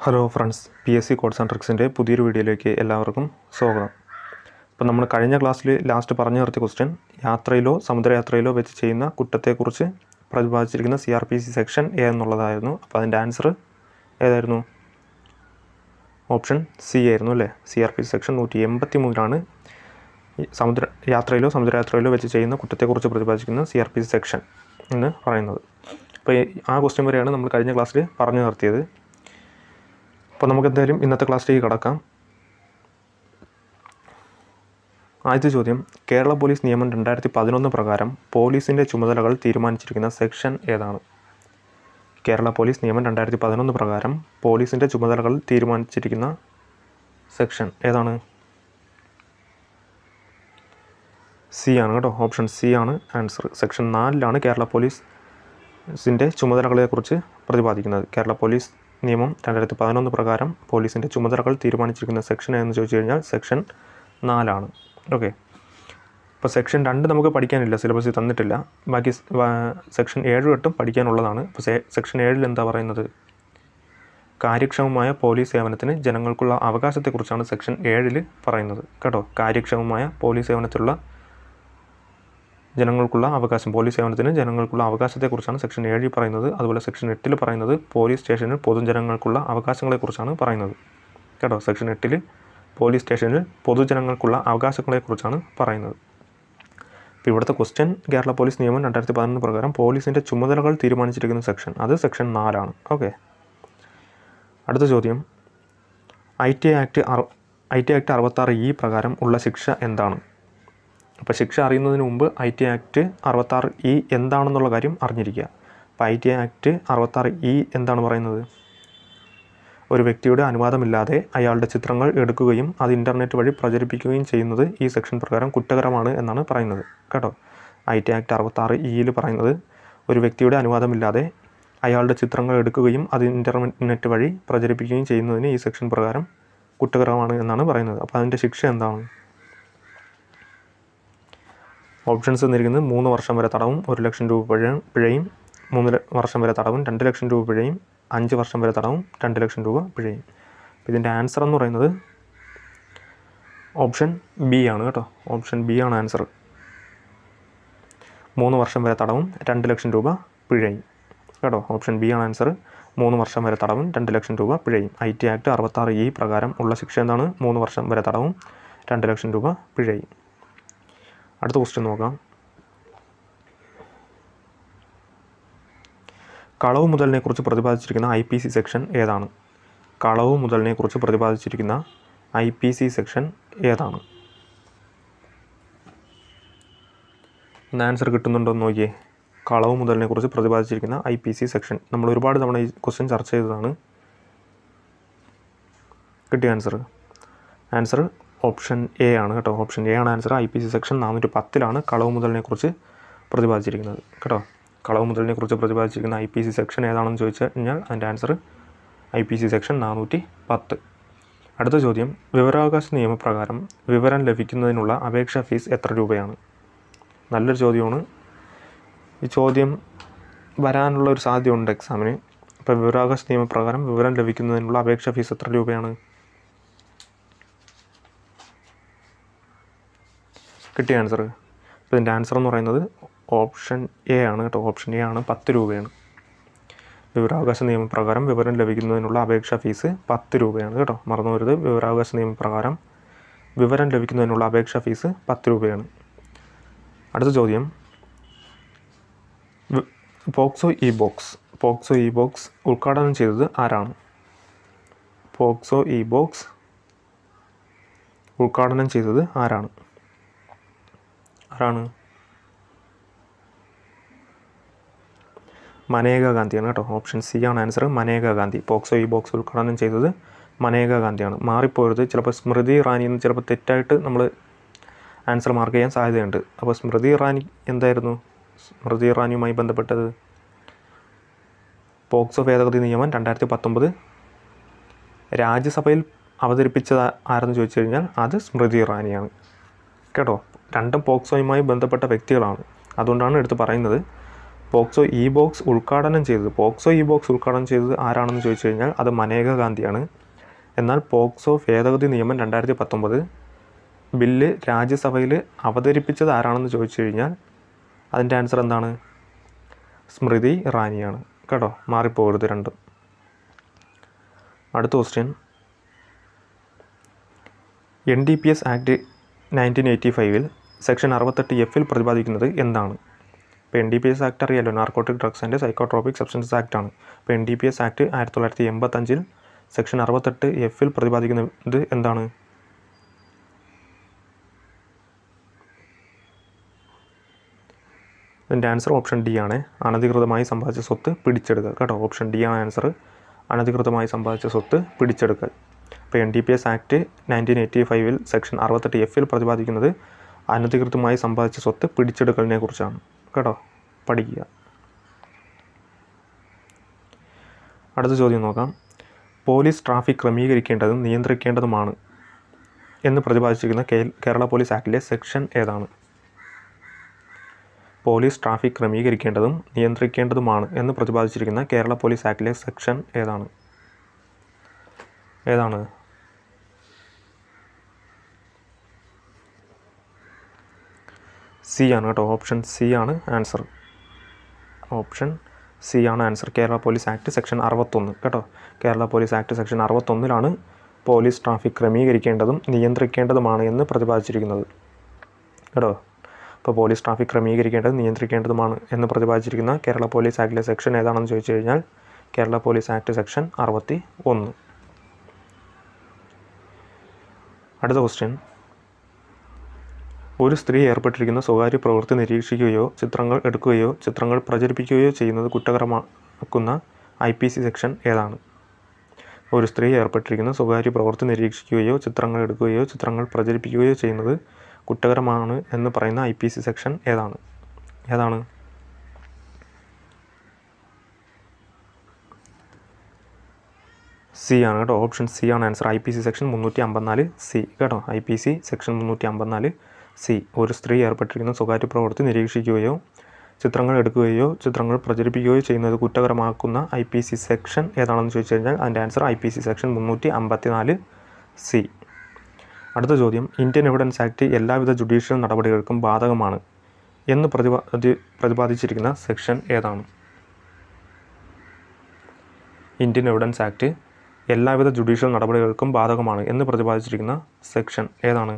hello friends P S C codes and ട്രിക്സിൻ്റെ പുതിയൊരു വീഡിയോയിലേക്ക് എല്ലാവർക്കും സ്വാഗതം അപ്പോൾ നമ്മൾ കഴിഞ്ഞ ക്ലാസ്സിൽ ലാസ്റ്റ് പറഞ്ഞു നിർത്തിയ ക്വസ്റ്റ്യൻ യാത്രയിലോ സമുദ്രയാത്രയിലോ വെച്ച് ചെയ്യുന്ന കുറ്റത്തെക്കുറിച്ച് പ്രതിപാദിച്ചിരിക്കുന്ന C R P C section A എന്നുള്ളതായിരുന്നു അപ്പോൾ അതിൻ്റെ ആൻസർ ഏതായിരുന്നു ഓപ്ഷൻ സി ആയിരുന്നു അല്ലേ സി ആർ പി സെക്ഷൻ നൂറ്റി എൺപത്തി മൂന്നിലാണ് ഈ സമുദ്ര യാത്രയിലോ സമുദ്രയാത്രയിലോ വെച്ച് ചെയ്യുന്ന കുറ്റത്തെക്കുറിച്ച് പ്രതിപാദിക്കുന്ന C R P C section എന്ന് പറയുന്നത് അപ്പോൾ ഈ- ആ ക്വസ്റ്റ്യൻ വരെയാണ് നമ്മൾ കഴിഞ്ഞ ക്ലാസ്സിൽ പറഞ്ഞു നിർത്തിയത് അപ്പോൾ നമുക്ക് എന്തായാലും ഇന്നത്തെ ക്ലാസ്സിലേക്ക് കടക്കാം ആദ്യത്തെ ചോദ്യം കേരള പോലീസ് നിയമം രണ്ടായിരത്തി പതിനൊന്ന് പ്രകാരം പോലീസിൻ്റെ ചുമതലകൾ തീരുമാനിച്ചിരിക്കുന്ന സെക്ഷൻ ഏതാണ് കേരള പോലീസ് നിയമം രണ്ടായിരത്തി പതിനൊന്ന് പ്രകാരം പോലീസിൻ്റെ ചുമതലകൾ തീരുമാനിച്ചിരിക്കുന്ന സെക്ഷൻ ഏതാണ് സി ആണ് കേട്ടോ ഓപ്ഷൻ സി ആണ് ആൻസർ സെക്ഷൻ നാലിലാണ് കേരള പോലീസിൻ്റെ ചുമതലകളെക്കുറിച്ച് പ്രതിപാദിക്കുന്നത് കേരള പോലീസ് നിയമം രണ്ടായിരത്തി പതിനൊന്ന് പ്രകാരം പോലീസിൻ്റെ ചുമതലകൾ തീരുമാനിച്ചിരിക്കുന്ന സെക്ഷൻ എന്ന് ചോദിച്ചു കഴിഞ്ഞാൽ സെക്ഷൻ നാലാണ് ഓക്കെ ഇപ്പോൾ സെക്ഷൻ രണ്ട് നമുക്ക് പഠിക്കാനില്ല സിലബസിൽ തന്നിട്ടില്ല ബാക്കി സ്- വാ- സെക്ഷൻ ഏഴ് തൊട്ടും പഠിക്കാനുള്ളതാണ് ഇപ്പോൾ സെ- സെക്ഷൻ ഏഴിൽ എന്താ പറയുന്നത് കാര്യക്ഷമമായ പോലീസ് സേവനത്തിന് ജനങ്ങൾക്കുള്ള അവകാശത്തെക്കുറിച്ചാണ് സെക്ഷൻ ഏഴിൽ പറയുന്നത് കേട്ടോ കാര്യക്ഷമമായ പോലീസ് സേവനത്തിലുള്ള ജനങ്ങൾക്കുള്ള അവകാശം പോലീസ് സേവനത്തിന് ജനങ്ങൾക്കുള്ള അവകാശത്തെക്കുറിച്ചാണ് സെക്ഷൻ ഏഴിൽ പറയുന്നത് അതുപോലെ സെക്ഷൻ എട്ടിൽ പറയുന്നത് പോലീസ് സ്റ്റേഷനിൽ പൊതുജനങ്ങൾക്കുള്ള അവകാശങ്ങളെക്കുറിച്ചാണ് പറയുന്നത് കേട്ടോ സെക്ഷൻ എട്ടിൽ പോലീസ് സ്റ്റേഷനിൽ പൊതുജനങ്ങൾക്കുള്ള അവകാശങ്ങളെക്കുറിച്ചാണ് പറയുന്നത് അപ്പോൾ ഇവിടുത്തെ ക്വസ്റ്റ്യൻ കേരള പോലീസ് നിയമം രണ്ടായിരത്തി പതിനൊന്ന് പ്രകാരം പോലീസിൻ്റെ ചുമതലകൾ തീരുമാനിച്ചിരിക്കുന്ന സെക്ഷൻ അത് സെക്ഷൻ നാലാണ് ഓക്കെ അടുത്ത ചോദ്യം ഐ ടി ആക്ട് അറു ഐ ടി ആക്ട് അറുപത്താറ് ഇ പ്രകാരം ഉള്ള ശിക്ഷ എന്താണ് അപ്പോൾ ശിക്ഷ അറിയുന്നതിന് മുമ്പ് ഐ ടി ആക്ട് അറുപത്താറ് ഇ എന്താണെന്നുള്ള കാര്യം അറിഞ്ഞിരിക്കുക അപ്പോൾ ഐ ടി ആക്ട് അറുപത്താറ് ഇ എന്താണ് പറയുന്നത് ഒരു വ്യക്തിയുടെ അനുവാദമില്ലാതെ അയാളുടെ ചിത്രങ്ങൾ എടുക്കുകയും അത് ഇൻ്റർനെറ്റ് വഴി പ്രചരിപ്പിക്കുകയും ചെയ്യുന്നത് ഈ സെക്ഷൻ പ്രകാരം കുറ്റകരമാണ് എന്നാണ് പറയുന്നത് കേട്ടോ ഐ ടി ആക്ട് അറുപത്താറ് ഇയിൽ പറയുന്നത് ഒരു വ്യക്തിയുടെ അനുവാദമില്ലാതെ അയാളുടെ ചിത്രങ്ങൾ എടുക്കുകയും അത് ഇൻ്റർനെറ്റ് വഴി പ്രചരിപ്പിക്കുകയും ചെയ്യുന്നതിന് ഈ സെക്ഷൻ പ്രകാരം കുറ്റകരമാണ് എന്നാണ് പറയുന്നത് അപ്പോൾ അതിൻ്റെ ശിക്ഷ എന്താണ് ഓപ്ഷൻസ് തന്നിരിക്കുന്നത് മൂന്ന് വർഷം വരെ തടവും ഒരു ലക്ഷം രൂപ പിഴ പിഴയും മൂന്ന് ല- വർഷം വരെ തടവും രണ്ട് ലക്ഷം രൂപ പിഴയും അഞ്ച് വർഷം വരെ തടവും രണ്ട് ലക്ഷം രൂപ പിഴയും അപ്പോൾ ഇതിൻ്റെ ആൻസർ എന്ന് പറയുന്നത് ഓപ്ഷൻ ബി ആണ് കേട്ടോ ഓപ്ഷൻ ബി ആണ് ആൻസർ മൂന്ന് വർഷം വരെ തടവും രണ്ട് ലക്ഷം രൂപ പിഴയും കേട്ടോ ഓപ്ഷൻ ബി ആണ് ആൻസർ മൂന്ന് വർഷം വരെ തടവും രണ്ട് ലക്ഷം രൂപ പിഴയും ഐ ടി ആക്ട് അറുപത്താറ് ഇ പ്രകാരം ഉള്ള ശിക്ഷ എന്താണ് മൂന്ന് വർഷം വരെ തടവും രണ്ട് ലക്ഷം രൂപ പിഴയും അടുത്ത ക്വസ്റ്റ്യൻ നോക്കാം കളവ് മുതലിനെ കുറിച്ച് പ്രതിപാദിച്ചിരിക്കുന്ന ഐ പി സി സെക്ഷൻ ഏതാണ് കളവ് മുതലിനെ കുറിച്ച് പ്രതിപാദിച്ചിരിക്കുന്ന ഐ പി സി സെക്ഷൻ ഏതാണ് ഇന്ന് ആൻസർ കിട്ടുന്നുണ്ടോ എന്ന് നോക്കിയേ കളവ് മുതലിനെ കുറിച്ച് പ്രതിപാദിച്ചിരിക്കുന്ന ഐ പി സി സെക്ഷൻ നമ്മൾ ഒരുപാട് തവണ ഈ ക്വസ്റ്റ്യൻ ചർച്ച ചെയ്തതാണ് കിട്ടിയ ആൻസർ ആൻസർ ഓപ്ഷൻ എ ആണ് കേട്ടോ ഓപ്ഷൻ എ ആണ് answer I P C section നാനൂറ്റി പത്തിലാണ് കളവ് മുതലിനെ കുറിച്ച് പ്രതിപാദിച്ചിരിക്കുന്നത് കേട്ടോ കളവ് മുതലിനെ കുറിച്ച് പ്രതിപാദിച്ചിരിക്കുന്ന ഐ പി സി സെക്ഷൻ ഏതാണെന്ന് ചോദിച്ചു കഴിഞ്ഞാൽ അതിൻ്റെ answer I P C section നാനൂറ്റി പത്ത് അടുത്ത ചോദ്യം വിവരാവകാശ നിയമപ്രകാരം വിവരം ലഭിക്കുന്നതിനുള്ള അപേക്ഷാ ഫീസ് എത്ര രൂപയാണ് നല്ലൊരു ചോദ്യമാണ് ഈ ചോദ്യം വരാനുള്ള ഒരു സാധ്യതയുണ്ട് എക്സാമിന് ഇപ്പോൾ വിവരാവകാശ നിയമപ്രകാരം വിവരം ലഭിക്കുന്നതിനുള്ള അപേക്ഷാ ഫീസ് എത്ര രൂപയാണ് കിട്ടിയ ആൻസർ അപ്പോൾ ഇതിൻ്റെ ആൻസർ എന്ന് പറയുന്നത് ഓപ്ഷൻ എ ആണ് കേട്ടോ ഓപ്ഷൻ എ ആണ് പത്ത് രൂപയാണ് വിവരാവകാശ നിയമപ്രകാരം വിവരം ലഭിക്കുന്നതിനുള്ള അപേക്ഷാ ഫീസ് പത്ത് രൂപയാണ് കേട്ടോ മറന്നു വരുത് വിവരാവകാശ നിയമപ്രകാരം വിവരം ലഭിക്കുന്നതിനുള്ള അപേക്ഷാ ഫീസ് പത്ത് രൂപയാണ് അടുത്ത ചോദ്യം വി- POCSO e box POCSO e box ഉദ്ഘാടനം ചെയ്തത് ആരാണ് പോക്സോ ഇ ബോക്സ് ഉദ്ഘാടനം ചെയ്തത് ആരാണ് ആരാണ് മനേക ഗാന്ധിയാണ് കേട്ടോ ഓപ്ഷൻ സി ആണ് answer Maneka Gandhi POCSO e box ഉദ്ഘാടനം ചെയ്തത് മനേക ഗാന്ധിയാണ് മാറിപ്പോയത് ചിലപ്പോൾ സ്മൃതി ഇറാനി എന്ന് ചിലപ്പോൾ തെറ്റായിട്ട് നമ്മൾ ആൻസർ മാർക്ക് ചെയ്യാൻ സാധ്യതയുണ്ട് അപ്പോൾ സ്മൃതി ഇറാനി എന്തായിരുന്നു സ്മൃതി ഇറാനിയുമായി ബന്ധപ്പെട്ടത് പോക്സോ ഭേദഗതി നിയമം രണ്ടായിരത്തി പത്തൊമ്പത് രാജ്യസഭയിൽ അവതരിപ്പിച്ചത് ആരെന്ന് ചോദിച്ചു കഴിഞ്ഞാൽ അത് സ്മൃതി ഇറാനിയാണ് കേട്ടോ രണ്ടും പോക്സോയുമായി ബന്ധപ്പെട്ട വ്യക്തികളാണ് അതുകൊണ്ടാണ് എടുത്ത് പറയുന്നത് പോക്സോ ഇ ബോക്സ് ഉദ്ഘാടനം ചെയ്തത് പോക്സോ ഇ ബോക്സ് ഉദ്ഘാടനം ചെയ്തത് ആരാണെന്ന് ചോദിച്ചു കഴിഞ്ഞാൽ അത് മനേക ഗാന്ധിയാണ് എന്നാൽ പോക്സോ ഭേദഗതി നിയമം രണ്ടായിരത്തി പത്തൊമ്പത് ബില്ല് രാജ്യസഭയിൽ അവതരിപ്പിച്ചത് ആരാണെന്ന് ചോദിച്ചു കഴിഞ്ഞാൽ അതിൻ്റെ ആൻസർ എന്താണ് സ്മൃതി ഇറാനിയാണ് കേട്ടോ മാറിപ്പോകരുത് രണ്ടും അടുത്ത question N D P S act nineteen eighty ഫൈവിൽ സെക്ഷൻ അറുപത്തെട്ട് എഫിൽ പ്രതിപാദിക്കുന്നത് എന്താണ് ഇപ്പോൾ N D P S act അറിയാലോ narcotic drugs and psychotropic substances act ആണ് ഇപ്പോൾ N D P S act ആയിരത്തി തൊള്ളായിരത്തി എൺപത്തഞ്ചിൽ സെക്ഷൻ അറുപത്തെട്ട് എഫിൽ പ്രതിപാദിക്കുന്നത് എന്താണ് ഇതിൻ്റെ ആൻസർ ഓപ്ഷൻ ഡി ആണ് അനധികൃതമായി സമ്പാദിച്ച സ്വത്ത് പിടിച്ചെടുക്കൽ കേട്ടോ ഓപ്ഷൻ ഡി ആണ് ആൻസർ അനധികൃതമായി സമ്പാദിച്ച സ്വത്ത് പിടിച്ചെടുക്കൽ ഇപ്പോൾ N D P S act nineteen eighty ഫൈവിൽ സെക്ഷൻ അറുപത്തെട്ട് എഫിൽ പ്രതിപാദിക്കുന്നത് അനധികൃതമായി സമ്പാദിച്ച സ്വത്ത് പിടിച്ചെടുക്കലിനെ കുറിച്ചാണ് കേട്ടോ പഠിക്കുക അടുത്ത ചോദ്യം നോക്കാം പോലീസ് ട്രാഫിക് ക്രമീകരിക്കേണ്ടതും നിയന്ത്രിക്കേണ്ടതുമാണ് എന്ന് പ്രതിപാദിച്ചിരിക്കുന്ന കേ- കേരള പോലീസ് ആക്ടിലെ സെക്ഷൻ ഏതാണ് പോലീസ് ട്രാഫിക് ക്രമീകരിക്കേണ്ടതും നിയന്ത്രിക്കേണ്ടതുമാണ് എന്ന് പ്രതിപാദിച്ചിരിക്കുന്ന കേരള പോലീസ് ആക്ടിലെ സെക്ഷൻ ഏതാണ് ഏതാണ് സി ആണ് കേട്ടോ ഓപ്ഷൻ സി ആണ് ആൻസർ ഓപ്ഷൻ സി ആണ് answer Kerala police act section അറുപത്തൊന്ന് കേട്ടോ കേരള പോലീസ് ആക്ട് സെക്ഷൻ അറുപത്തൊന്നിലാണ് പോലീസ് ട്രാഫിക് ക്രമീകരിക്കേണ്ടതും നിയന്ത്രിക്കേണ്ടതുമാണ് എന്ന് പ്രതിപാദിച്ചിരിക്കുന്നത് കേട്ടോ ഇപ്പോൾ പോലീസ് ട്രാഫിക് ക്രമീകരിക്കേണ്ടതും നിയന്ത്രിക്കേണ്ടതുമാണ് എന്ന് പ്രതിപാദിച്ചിരിക്കുന്ന കേരള പോലീസ് ആക്ടിലെ സെക്ഷൻ ഏതാണെന്ന് ചോദിച്ചു കഴിഞ്ഞാൽ കേരള പോലീസ് ആക്ട് സെക്ഷൻ അറുപത്തി ഒന്ന് അടുത്ത ക്വസ്റ്റ്യൻ ഒരു സ്ത്രീ ഏർപ്പെട്ടിരിക്കുന്ന സ്വകാര്യ പ്രവൃത്തി നിരീക്ഷിക്കുകയോ ചിത്രങ്ങൾ എടുക്കുകയോ ചിത്രങ്ങൾ പ്രചരിപ്പിക്കുകയോ ചെയ്യുന്നത് കുറ്റകരമാക്കുന്ന ഐ പി സി സെക്ഷൻ ഏതാണ് ഒരു സ്ത്രീ ഏർപ്പെട്ടിരിക്കുന്ന സ്വകാര്യ പ്രവൃത്തി നിരീക്ഷിക്കുകയോ ചിത്രങ്ങൾ എടുക്കുകയോ ചിത്രങ്ങൾ പ്രചരിപ്പിക്കുകയോ ചെയ്യുന്നത് കുറ്റകരമാണ് എന്ന് പറയുന്ന ഐ പി സി സെക്ഷൻ ഏതാണ് ഏതാണ് സി ആണ് കേട്ടോ ഓപ്ഷൻ സി ആണ് answer I P C section മുന്നൂറ്റി അമ്പത്തിനാല് സി കേട്ടോ ഐ പി സി സെക്ഷൻ മുന്നൂറ്റി അമ്പത്തിനാല് സി ഒരു സ്ത്രീ ഏർപ്പെട്ടിരിക്കുന്ന സ്വകാര്യ പ്രവൃത്തി നിരീക്ഷിക്കുകയോ ചിത്രങ്ങൾ എടുക്കുകയോ ചിത്രങ്ങൾ പ്രചരിപ്പിക്കുകയോ ചെയ്യുന്നത് കുറ്റകരമാക്കുന്ന ഐ പി സി സെക്ഷൻ ഏതാണെന്ന് ചോദിച്ചു കഴിഞ്ഞാൽ അതിൻ്റെ answer I P C section മുന്നൂറ്റി അമ്പത്തിനാല് സി അടുത്ത ചോദ്യം ഇന്ത്യൻ എവിഡൻസ് ആക്ട് എല്ലാവിധ ജുഡീഷ്യൽ നടപടികൾക്കും ബാധകമാണ് എന്ന് പ്രതിപാദി പ്രതിപാദിച്ചിരിക്കുന്ന സെക്ഷൻ ഏതാണ് ഇന്ത്യൻ എവിഡൻസ് ആക്ട് എല്ലാവിധ ജുഡീഷ്യൽ നടപടികൾക്കും ബാധകമാണ് എന്ന് പ്രതിപാദിച്ചിരിക്കുന്ന സെക്ഷൻ ഏതാണ്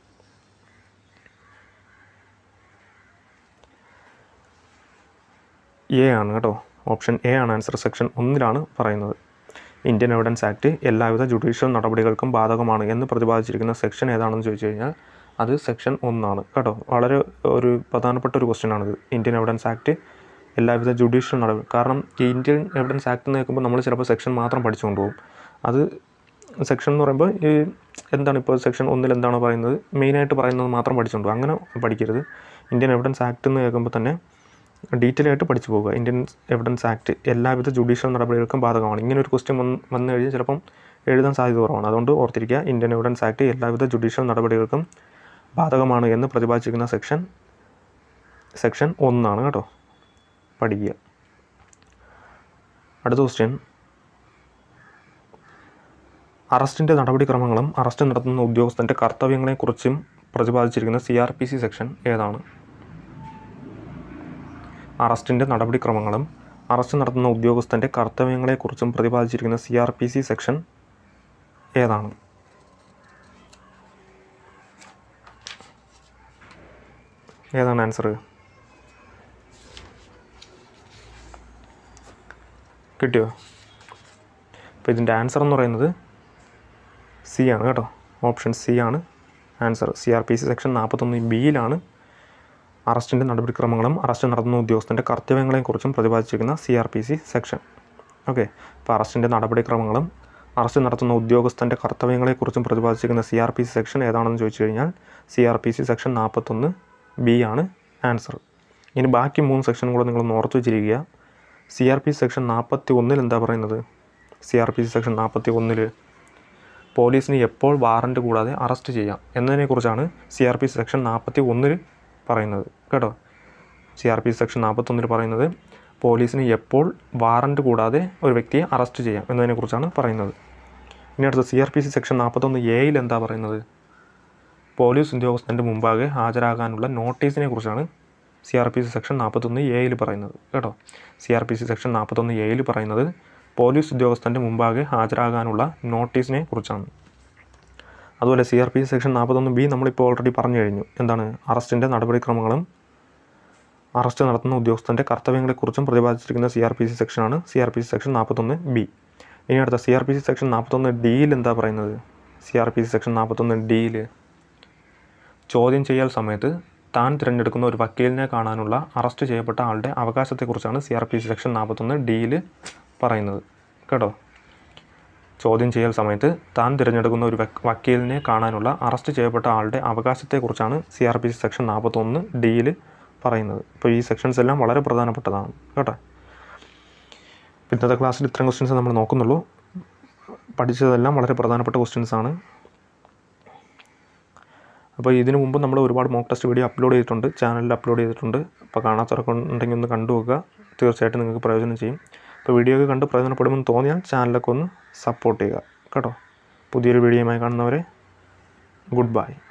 എ ആണ് കേട്ടോ ഓപ്ഷൻ എ ആണ് ആൻസർ സെക്ഷൻ ഒന്നിലാണ് പറയുന്നത് ഇന്ത്യൻ എവിഡൻസ് ആക്ട് എല്ലാവിധ ജുഡീഷ്യൽ നടപടികൾക്കും ബാധകമാണ് എന്ന് പ്രതിപാദിച്ചിരിക്കുന്ന സെക്ഷൻ ഏതാണെന്ന് ചോദിച്ചു കഴിഞ്ഞാൽ അത് സെക്ഷൻ ഒന്നാണ് കേട്ടോ വളരെ ഒരു പ്രധാനപ്പെട്ട ഒരു ക്വസ്റ്റ്യൻ ആണിത് ഇന്ത്യൻ എവിഡൻസ് ആക്ട് എല്ലാവിധ ജുഡീഷ്യൽ നടപടി കാരണം ഈ ഇന്ത്യൻ എവിഡൻസ് ആക്ട് എന്ന് കേൾക്കുമ്പോൾ നമ്മൾ ചിലപ്പോൾ സെക്ഷൻ മാത്രം പഠിച്ചുകൊണ്ട് പോകും അത് സെക്ഷൻ എന്ന് പറയുമ്പോൾ ഈ എന്താണ് ഇപ്പോൾ സെക്ഷൻ ഒന്നിൽ എന്താണ് പറയുന്നത് മെയിനായിട്ട് പറയുന്നത് മാത്രം പഠിച്ചുകൊണ്ട് പോകും അങ്ങനെ പഠിക്കരുത് ഇന്ത്യൻ എവിഡൻസ് ആക്ട് എന്ന് കേൾക്കുമ്പോൾ തന്നെ ഡീറ്റെയിൽ ആയിട്ട് പഠിച്ചു പോകുക ഇന്ത്യൻ എവിഡൻസ് ആക്ട് എല്ലാവിധ ജുഡീഷ്യൽ നടപടികൾക്കും ബാധകമാണ് ഇങ്ങനെ ഒരു ക്വസ്റ്റ്യൻ വന്ന് വന്നു കഴിഞ്ഞാൽ ചിലപ്പം എഴുതാൻ സാധ്യത കുറവാണ് അതുകൊണ്ട് ഓർത്തിരിക്കുക ഇന്ത്യൻ എവിഡൻസ് ആക്ട് എല്ലാവിധ ജുഡീഷ്യൽ നടപടികൾക്കും ബാധകമാണ് എന്ന് പ്രതിപാദിച്ചിരിക്കുന്ന സെക്ഷൻ സെക്ഷൻ ഒന്നാണ് കേട്ടോ പഠിക്കുക അടുത്ത ക്വസ്റ്റ്യൻ അറസ്റ്റിൻ്റെ നടപടിക്രമങ്ങളും അറസ്റ്റ് നടത്തുന്ന ഉദ്യോഗസ്ഥൻ്റെ കർത്തവ്യങ്ങളെക്കുറിച്ചും പ്രതിപാദിച്ചിരിക്കുന്ന C R P C section ഏതാണ് അറസ്റ്റിൻ്റെ നടപടിക്രമങ്ങളും അറസ്റ്റ് നടത്തുന്ന ഉദ്യോഗസ്ഥൻ്റെ കർത്തവ്യങ്ങളെക്കുറിച്ചും പ്രതിപാദിച്ചിരിക്കുന്ന C R P C section ഏതാണ് ഏതാണ് ആൻസർ കിട്ടിയോ അപ്പോൾ ഇതിൻ്റെ ആൻസർ എന്ന് പറയുന്നത് സി ആണ് കേട്ടോ ഓപ്ഷൻ സി ആണ് answer C R P C section നാൽപ്പത്തൊന്ന് ബിയിലാണ് അറസ്റ്റിൻ്റെ നടപടിക്രമങ്ങളും അറസ്റ്റ് നടത്തുന്ന ഉദ്യോഗസ്ഥൻ്റെ കർത്തവ്യങ്ങളെക്കുറിച്ചും പ്രതിപാദിച്ചിരിക്കുന്ന C R P C section okay അപ്പോൾ അറസ്റ്റിൻ്റെ നടപടിക്രമങ്ങളും അറസ്റ്റ് നടത്തുന്ന ഉദ്യോഗസ്ഥൻ്റെ കർത്തവ്യങ്ങളെക്കുറിച്ചും പ്രതിപാദിച്ചിരിക്കുന്ന C R P C section ഏതാണെന്ന് ചോദിച്ചു കഴിഞ്ഞാൽ C R P C section നാൽപ്പത്തൊന്ന് ബി ആണ് ആൻസർ ഇനി ബാക്കി മൂന്ന് സെക്ഷനും കൂടെ നിങ്ങളൊന്ന് ഓർത്ത് വെച്ചിരിക്കുക സി ആർ പി സെക്ഷൻ നാൽപ്പത്തി ഒന്നിൽ എന്താ പറയുന്നത് സി ആർ പി സെക്ഷൻ നാൽപ്പത്തി ഒന്നിൽ പോലീസിന് എപ്പോൾ വാറൻറ്റ് കൂടാതെ അറസ്റ്റ് ചെയ്യാം എന്നതിനെക്കുറിച്ചാണ് സി ആർ പി സെക്ഷൻ നാൽപ്പത്തി ഒന്നിൽ പറയുന്നത് കേട്ടോ സി ആർ പി സെക്ഷൻ നാൽപ്പത്തൊന്നിൽ പറയുന്നത് പോലീസിന് എപ്പോൾ വാറൻറ്റ് കൂടാതെ ഒരു വ്യക്തിയെ അറസ്റ്റ് ചെയ്യാം എന്നതിനെക്കുറിച്ചാണ് പറയുന്നത് ഇനി അടുത്ത C R P C section നാൽപ്പത്തൊന്ന് എയിൽ എന്താ പറയുന്നത് പോലീസ് ഉദ്യോഗസ്ഥൻ്റെ മുമ്പാകെ ഹാജരാകാനുള്ള നോട്ടീസിനെ കുറിച്ചാണ് C R P C section നാൽപ്പത്തൊന്ന് എയിൽ പറയുന്നത് കേട്ടോ C R P C section നാൽപ്പത്തൊന്ന് എയിൽ പറയുന്നത് പോലീസ് ഉദ്യോഗസ്ഥൻ്റെ മുമ്പാകെ ഹാജരാകാനുള്ള നോട്ടീസിനെ കുറിച്ചാണ് അതുപോലെ C R P C section നാൽപ്പത്തൊന്ന് ബി നമ്മളിപ്പോൾ ഓൾറെഡി പറഞ്ഞു കഴിഞ്ഞു എന്താണ് അറസ്റ്റിൻ്റെ നടപടിക്രമങ്ങളും അറസ്റ്റ് നടത്തുന്ന ഉദ്യോഗസ്ഥൻ്റെ കർത്തവ്യങ്ങളെക്കുറിച്ചും പ്രതിപാദിച്ചിരിക്കുന്ന സി ആർ പി സി സെക്ഷനാണ് C R P C section നാൽപ്പത്തൊന്ന് ബി ഇനി അടുത്ത C R P C section നാൽപ്പത്തൊന്ന് ഡിയിൽ എന്താ പറയുന്നത് C R P C section നാൽപ്പത്തൊന്ന് ഡിയിൽ ചോദ്യം ചെയ്യൽ സമയത്ത് താൻ തിരഞ്ഞെടുക്കുന്ന ഒരു വക്കീലിനെ കാണാനുള്ള അറസ്റ്റ് ചെയ്യപ്പെട്ട ആളുടെ അവകാശത്തെക്കുറിച്ചാണ് C R P C section നാൽപ്പത്തൊന്ന് ഡിയിൽ പറയുന്നത് കേട്ടോ ചോദ്യം ചെയ്യൽ സമയത്ത് താൻ തിരഞ്ഞെടുക്കുന്ന ഒരു വക്- വക്കീലിനെ കാണാനുള്ള അറസ്റ്റ് ചെയ്യപ്പെട്ട ആളുടെ അവകാശത്തെക്കുറിച്ചാണ് C R P C section നാൽപ്പത്തൊന്ന് ഡിയിൽ പറയുന്നത് അപ്പോൾ ഈ സെക്ഷൻസ് എല്ലാം വളരെ പ്രധാനപ്പെട്ടതാണ് കേട്ടോ അപ്പോൾ ഇന്നത്തെ ക്ലാസ്സിൽ ഇത്രയും ക്വസ്റ്റ്യൻസ് നമ്മൾ നോക്കുന്നുള്ളൂ പഠിച്ചതെല്ലാം വളരെ പ്രധാനപ്പെട്ട ക്വസ്റ്റ്യൻസ് ആണ് അപ്പോൾ ഇതിനു മുമ്പ് നമ്മൾ ഒരുപാട് മോക്ക് ടെസ്റ്റ് വീഡിയോ അപ്ലോഡ് ചെയ്തിട്ടുണ്ട് ചാനലിൽ അപ്ലോഡ് ചെയ്തിട്ടുണ്ട് അപ്പോൾ കാണാത്തവരൊക്കെ ഉണ്ടെങ്കിൽ ഒന്ന് കണ്ടു നോക്കുക തീർച്ചയായിട്ടും നിങ്ങൾക്ക് പ്രയോജനം ചെയ്യും അപ്പോൾ വീഡിയോ ഒക്കെ കണ്ട് പ്രയോജനപ്പെടുമെന്ന് തോന്നിയാൽ ചാനലൊക്കെ ഒന്ന് സപ്പോർട്ട് ചെയ്യുക കേട്ടോ പുതിയൊരു വീഡിയോയുമായി കാണുന്നവരെ ഗുഡ് ബൈ